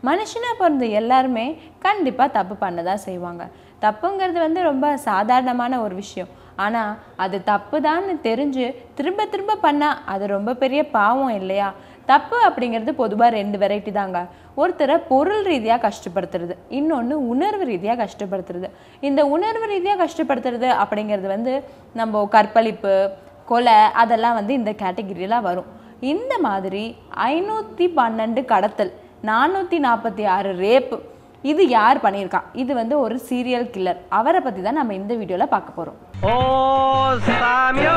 மனுஷனாக பிறந்த எல்லாருமே கண்டிப்பாக தப்பு பண்ண தான் செய்வாங்க தப்புங்கிறது வந்து ரொம்ப சாதாரணமான ஒரு விஷயம் ஆனால் அது தப்பு தான்னு தெரிஞ்சு திரும்ப திரும்ப பண்ணால் அது ரொம்ப பெரிய பாவம் இல்லையா தப்பு அப்படிங்கிறது பொதுவாக ரெண்டு வெரைட்டி தாங்க ஒருத்தரை பொருள் ரீதியாக கஷ்டப்படுத்துறது இன்னொன்று உணர்வு ரீதியாக கஷ்டப்படுத்துறது இந்த உணர்வு ரீதியாக கஷ்டப்படுத்துறது அப்படிங்கிறது வந்து நம்ம கற்பழிப்பு கொலை அதெல்லாம் வந்து இந்த கேட்டகிரியில் வரும் இந்த மாதிரி ஐநூற்றி பன்னெண்டு கடத்தல் நானூற்றி நாற்பத்தி ஆறு ரேப்பு இது யார் பண்ணியிருக்கா இது வந்து ஒரு சீரியல் கில்லர் அவரை பற்றி தான் நம்ம இந்த வீடியோவில் பார்க்க போகிறோம் ஓ சாமியோ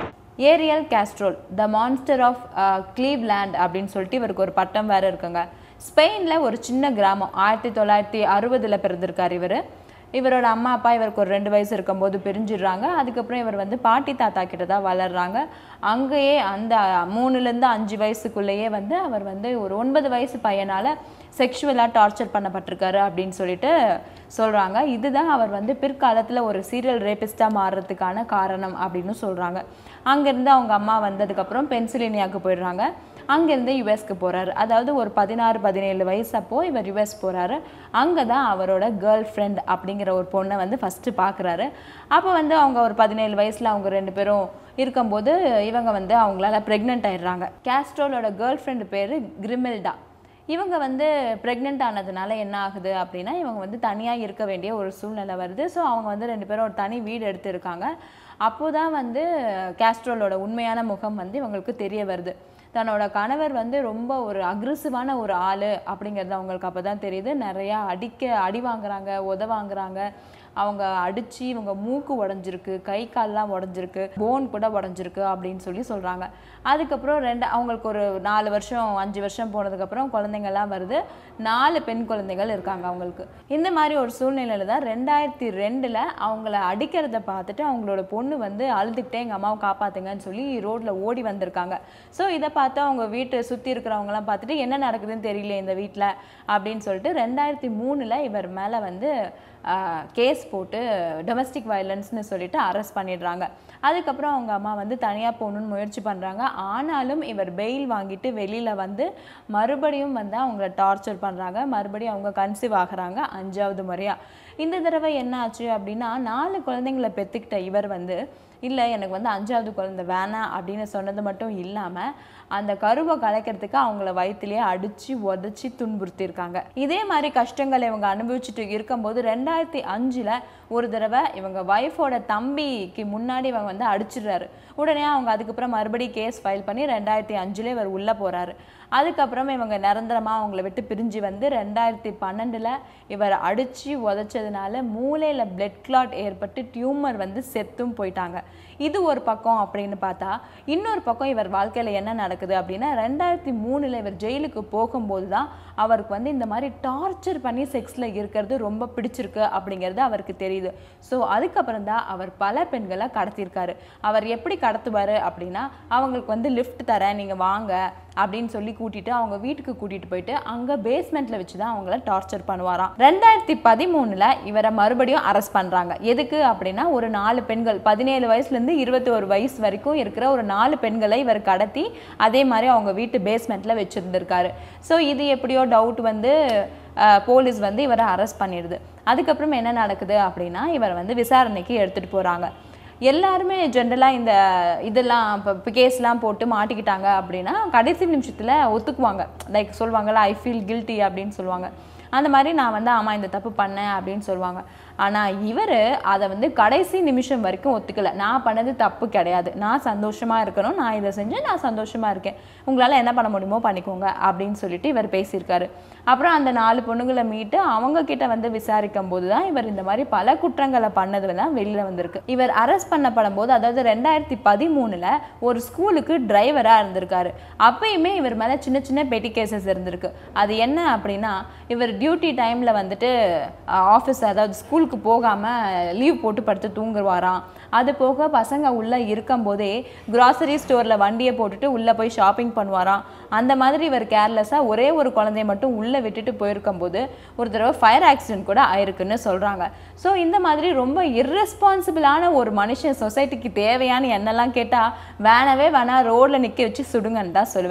Ariel Castro the monster of Cleveland அப்படின்னு சொல்லிட்டு இவருக்கு ஒரு பட்டம் வேறு இருக்குங்க ஸ்பெயினில் ஒரு சின்ன கிராமம் ஆயிரத்தி தொள்ளாயிரத்தி அறுபதில் பிறந்திருக்கார் இவர் இவரோட அம்மா அப்பா இவருக்கு ஒரு ரெண்டு வயசு இருக்கும்போது பிரிஞ்சிடுறாங்க அதுக்கப்புறம் இவர் வந்து பாட்டி தாத்தா கிட்ட தான் வளர்றாங்க அங்கேயே அந்த மூணுலேருந்து அஞ்சு வயசுக்குள்ளேயே வந்து அவர் வந்து ஒரு ஒன்பது வயசு பையனால் செக்ஷுவலாக டார்ச்சர் பண்ணப்பட்டிருக்காரு அப்படின்னு சொல்லிட்டு சொல்கிறாங்க இதுதான் அவர் வந்து பிற்காலத்தில் ஒரு சீரியல் ரேபிஸ்டாக மாறுறதுக்கான காரணம் அப்படின்னு சொல்கிறாங்க அங்கேருந்து அவங்க அம்மா வந்ததுக்கப்புறம் பென்சிலினியாவுக்கு போயிடுறாங்க அங்கேருந்து யுஎஸ்க்கு போகிறாரு அதாவது ஒரு பதினாறு பதினேழு வயசு அப்போ இவர் யுஎஸ் போகிறாரு அங்கே தான் அவரோட கேர்ள் ஃப்ரெண்ட் அப்படிங்கிற ஒரு பொண்ணை வந்து ஃபஸ்ட்டு பார்க்குறாரு அப்போ வந்து அவங்க ஒரு பதினேழு வயசில் அவங்க ரெண்டு பேரும் இருக்கும்போது இவங்க வந்து அவங்களால ப்ரெக்னென்ட் ஆயிடுறாங்க கேஸ்ட்ரோலோட கேர்ள் ஃப்ரெண்டு பேர் கிரிமெல்டா இவங்க வந்து ப்ரெக்னென்ட் ஆனதுனால என்ன ஆகுது அப்படின்னா இவங்க வந்து தனியாக இருக்க வேண்டிய ஒரு சூழ்நிலை வருது ஸோ அவங்க வந்து ரெண்டு பேரும் ஒரு தனி வீடு எடுத்திருக்காங்க அப்போ தான் வந்து கேஸ்ட்ரோலோட உண்மையான முகம் வந்து இவங்களுக்கு தெரிய வருது தன்னோட கணவர் வந்து ரொம்ப ஒரு அக்ரெசிவான ஒரு ஆள் அப்படிங்கிறது அவங்களுக்கு அப்போ தான் தெரியுது நிறையா அடிக்க அடி வாங்குறாங்க உத வாங்குறாங்க அவங்க அடித்து இவங்க மூக்கு உடஞ்சிருக்கு கை கால்லாம் உடஞ்சிருக்கு போன் கூட உடஞ்சிருக்கு அப்படின்னு சொல்லி சொல்கிறாங்க அதுக்கப்புறம் ரெண்டு அவங்களுக்கு ஒரு நாலு வருஷம் அஞ்சு வருஷம் போனதுக்கப்புறம் குழந்தைங்கள்லாம் வருது நாலு பெண் குழந்தைகள் இருக்காங்க அவங்களுக்கு இந்த மாதிரி ஒரு சூழ்நிலையில தான் ரெண்டாயிரத்தி ரெண்டில் அவங்கள அடிக்கிறத பார்த்துட்டு அவங்களோட பொண்ணு வந்து அழுதுகிட்டே எங்கள் அம்மாவை காப்பாத்துங்கன்னு சொல்லி ரோட்டில் ஓடி வந்திருக்காங்க ஸோ இதை பார்த்து அவங்க வீட்டை சுற்றி இருக்கிறவங்கலாம் பார்த்துட்டு என்ன நடக்குதுன்னு தெரியல இந்த வீட்டில் அப்படின்னு சொல்லிட்டு ரெண்டாயிரத்தி மூணில் இவர் மேலே வந்து கேஸ் போட்டு டொமஸ்டிக் வயலன்ஸ்னு சொல்லிட்டு அரெஸ்ட் பண்ணிடுறாங்க அதுக்கப்புறம் அவங்க அம்மா வந்து தனியாக போகணுன்னு முயற்சி பண்ணுறாங்க ஆனாலும் இவர் பெயில் வாங்கிட்டு வெளியில் வந்து மறுபடியும் வந்து அவங்கள டார்ச்சர் பண்ணுறாங்க மறுபடியும் அவங்க கன்சீவ் ஆகுறாங்க அஞ்சாவது முறையாக இந்த தடவை என்ன ஆச்சு அப்படின்னா நாலு குழந்தைங்களை பெற்றுக்கிட்ட இவர் வந்து இல்லை எனக்கு வந்து அஞ்சாவது குழந்தை வேணாம் அப்படின்னு சொன்னது மட்டும் இல்லாமல் அந்த கருவை கலைக்கிறதுக்கு அவங்கள வயிற்றுலேயே அடித்து உதச்சி துன்புறுத்தியிருக்காங்க இதே மாதிரி கஷ்டங்களை இவங்க அனுபவிச்சுட்டு இருக்கும்போது ரெண்டாயிரத்தி அஞ்சில் ஒரு தடவை இவங்க ஒய்ஃபோட தம்பிக்கு முன்னாடி இவங்க வந்து அடிச்சிடுறாரு உடனே அவங்க அதுக்கப்புறம் மறுபடியும் கேஸ் ஃபைல் பண்ணி ரெண்டாயிரத்தி அஞ்சில் இவர் உள்ளே போகிறாரு அதுக்கப்புறம் இவங்க நிரந்தரமாக அவங்கள விட்டு பிரிஞ்சு வந்து ரெண்டாயிரத்தி பன்னெண்டில் இவர் அடித்து உதச்சதுனால மூளையில் பிளட் கிளாட் ஏற்பட்டு டியூமர் வந்து செத்தும் போயிட்டாங்க இது ஒரு பக்கம் அப்படின்னு பார்த்தா இன்னொரு பக்கம் இவர் வாழ்க்கையில் என்ன நடக்குது அப்படின்னா ரெண்டாயிரத்தி மூணில் இவர் ஜெயிலுக்கு போகும்போது தான் அவருக்கு வந்து இந்த மாதிரி டார்ச்சர் பண்ணி செக்ஸில் இருக்கிறது ரொம்ப பிடிச்சிருக்கு அப்படிங்கிறது அவருக்கு தெரியுது ஸோ அதுக்கப்புறம் தான் அவர் பல பெண்களை கடத்தியிருக்காரு அவர் எப்படி கடத்துவார் அப்படின்னா அவங்களுக்கு வந்து லிஃப்ட் தரேன் நீங்கள் வாங்க அப்படின்னு சொல்லி கூட்டிட்டு அவங்க வீட்டுக்கு கூட்டிட்டு போயிட்டு அங்கே பேஸ்மெண்ட்ல வச்சு தான் அவங்கள டார்ச்சர் பண்ணுவாராம் ரெண்டாயிரத்தி பதிமூணுல இவரை மறுபடியும் அரெஸ்ட் பண்றாங்க எதுக்கு அப்படின்னா ஒரு நாலு பெண்கள் பதினேழு வயசுலேருந்து இருபத்தி ஒரு வயசு வரைக்கும் இருக்கிற ஒரு நாலு பெண்களை இவர் கடத்தி அதே மாதிரி அவங்க வீட்டு பேஸ்மெண்ட்ல வச்சிருந்திருக்காரு ஸோ இது எப்படியோ டவுட் வந்து அஹ், போலீஸ் வந்து இவரை அரெஸ்ட் பண்ணிடுது அதுக்கப்புறம் என்ன நடக்குது அப்படின்னா இவர் வந்து விசாரணைக்கு எடுத்துட்டு போறாங்க எல்லாருமே ஜென்ரலாக இந்த இதெல்லாம் இப்போ கேஸ்லாம் போட்டு மாட்டிக்கிட்டாங்க அப்படின்னா கடைசி நிமிஷத்தில் ஒத்துக்குவாங்க லைக் சொல்லுவாங்கல்ல ஐ ஃபீல் கில்ட்டி அப்படின்னு சொல்லுவாங்க அந்த மாதிரி நான் வந்து ஆமாம் இந்த தப்பு பண்ணேன் அப்படின்னு சொல்லுவாங்க ஆனால் இவர் அதை வந்து கடைசி நிமிஷம் வரைக்கும் ஒத்துக்கல நான் பண்ணது தப்பு கிடையாது நான் சந்தோஷமாக இருக்கணும் நான் இதை செஞ்சேன் நான் சந்தோஷமாக இருக்கேன் உங்களால் என்ன பண்ண முடியுமோ பண்ணிக்கோங்க அப்படின்னு சொல்லிட்டு இவர் பேசியிருக்காரு அப்புறம் அந்த நாலு பொண்ணுங்களை மீட்டு அவங்க கிட்ட வந்து விசாரிக்கும் போது தான் இவர் இந்த மாதிரி பல குற்றங்களை பண்ணது தான் வெளியில் வந்திருக்கு இவர் அரெஸ்ட் பண்ணப்படும் போது அதாவது ரெண்டாயிரத்தி பதிமூணில் ஒரு ஸ்கூலுக்கு டிரைவராக இருந்திருக்காரு அப்பயுமே இவர் மேலே சின்ன சின்ன பெட்டி கேசஸ் இருந்திருக்கு அது என்ன அப்படின்னா இவர் டியூட்டி டைமில் வந்துட்டு ஆஃபீஸ் அதாவது ஸ்கூலுக்கு போகாமல் லீவ் போட்டு படுத்து தூங்குவாராம் அது போக பசங்க உள்ளே இருக்கும்போதே கிராசரி ஸ்டோரில் வண்டியை போட்டுட்டு உள்ளே போய் ஷாப்பிங் பண்ணுவாராம் அந்த மாதிரி இவர் கேர்லெஸ்ஸாக ஒரே ஒரு குழந்தைய மட்டும் உள்ளே விட்டுட்டு போயிருக்கும்போது ஒரு தடவை ஃபயர் ஆக்சிடென்ட் கூட ஆயிருக்குன்னு சொல்கிறாங்க ஸோ இந்த மாதிரி ரொம்ப இர்ரெஸ்பான்சிபிளான ஒரு மனுஷன் சொசைட்டிக்கு தேவையான என்னெல்லாம் கேட்டால் வேணவே வேணா ரோட்டில் நிற்க வச்சு சுடுங்கன்னு தான் சொல்லுவேன்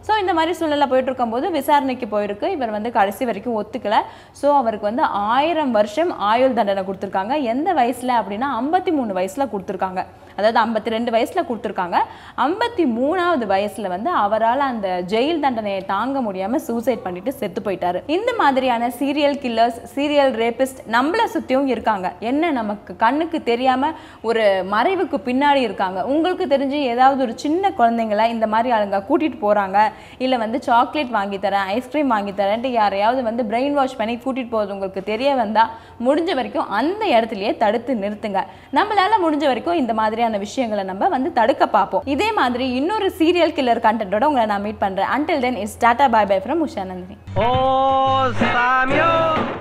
ஸோ இந்த மாதிரி சூழ்நிலை போயிட்டு இருக்கும்போது விசாரணைக்கு போயிருக்கு இவர் வந்து கடைசி வரைக்கும் ஒத்துக்கல ஸோ அவருக்கு வந்து ஆயிரம் வருஷம் ஆயுள் தண்டனை கொடுத்துருக்காங்க எந்த வயசுல அப்படின்னா ஐம்பத்தி மூணு வயசுல கொடுத்துருக்காங்க அதாவது ஐம்பத்தி ரெண்டு வயசுல கொடுத்துருக்காங்க ஐம்பத்தி மூணாவது வயசுல வந்து அவரால் அந்த ஜெயில் தண்டனையை தாங்க முடியாம சூசைட் பண்ணிட்டு செத்து போயிட்டாரு இந்த மாதிரியான சீரியல் கில்லர்ஸ் சீரியல் ரேபிஸ்ட் நம்மளை சுத்தியும் இருக்காங்க என்ன நமக்கு கண்ணுக்கு தெரியாம ஒரு மறைவுக்கு பின்னாடி இருக்காங்க உங்களுக்கு தெரிஞ்சு ஏதாவது ஒரு சின்ன குழந்தைங்கள இந்த மாதிரி ஆளுங்க கூட்டிட்டு போறாங்க இல்ல வந்து சாக்லேட் வாங்கி தரேன் ஐஸ்கிரீம் வாங்கி தரேன்ட்டு யாரையாவது வந்து பிரெயின் வாஷ் பண்ணி கூட்டிட்டு போகிறது உங்களுக்கு தெரிய வந்தா முடிஞ்ச வரைக்கும் அந்த இடத்துலயே தடுத்து நிறுத்துங்க நம்மளால முடிஞ்ச வரைக்கும் இந்த மாதிரியான விஷயங்களை நம்ம வந்து தடுக்க பார்ப்போம் இதே மாதிரி இன்னொரு சீரியல் கில்லர் கண்டென்ட்டோட உங்களை நான் மீட் பண்றேன் until then is tata bye bye from Usha Nandini ஓ சாமியோ